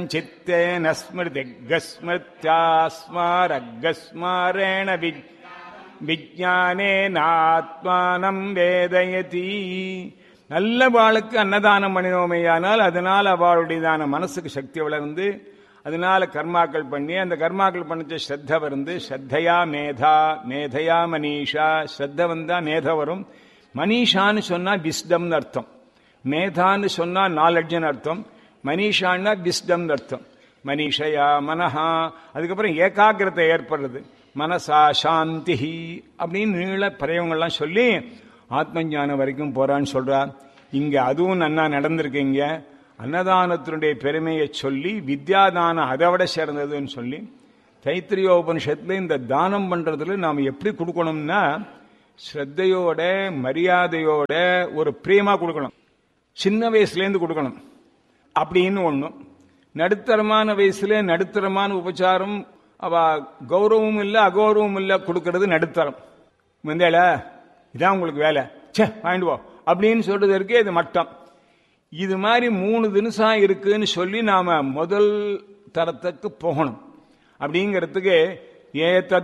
चित्तेन स्मृतिगस्मृत्यास्मारगस्मारेण वि- விஜானேனாத்மானம் வேதயதி நல்ல வாளுக்கு அன்னதானம் பண்ணினோமேயானால் அதனால் அவளுடையதான மனசுக்கு சக்தி வளர்ந்து அதனால கர்மாக்கள் பண்ணி அந்த கர்மாக்கள் பண்ணிச்ச ஸ்ரத்த வந்து ஸ்ரத்தையா மேதா மேதையா மனிஷா ஸ்ரத்த வந்தா மேத வரும் மனிஷான்னு சொன்னா விஸ்டம்னு அர்த்தம் மேதான்னு சொன்னா நாலெட்ஜ்னு அர்த்தம் மனிஷான்னா விஸ்டம்னு அர்த்தம் மனிஷயா மனஹா அதுக்கப்புறம் ஏகாகிரதை ஏற்படுறது மனசா சாந்தி அப்படின்னு நீள பிரயோகங்கள்லாம் சொல்லி ஆத்ம ஞானம் வரைக்கும் போறான்னு சொல்றா இங்க அதுவும் நன்னா நடந்திருக்கு இங்க அன்னதானத்தினுடைய பெருமையை சொல்லி வித்யாதானம் அதை விட சிறந்ததுன்னு சொல்லி தைத்திரியோபனிஷத்துல இந்த தானம் பண்றதுல நாம் எப்படி கொடுக்கணும்னா ஸ்ரத்தையோட மரியாதையோட ஒரு பிரேமா கொடுக்கணும் சின்ன வயசுலேருந்து கொடுக்கணும் அப்படின்னு ஒண்ணும் நடுத்தரமான வயசுல நடுத்தரமான உபச்சாரம் அவ கௌரவம் இல்ல அகௌரவம் இல்ல கொடுக்கறது நடுத்தரம் வந்தேல இதான் உங்களுக்கு வேலை ச்சே வாங்கிட்டு போ அப்படின்னு சொல்றதற்கு இது மட்டம் இது மாதிரி மூணு தினசம் இருக்குன்னு சொல்லி நாம முதல் தரத்துக்கு போகணும் அப்படிங்கிறதுக்கு ஏத்த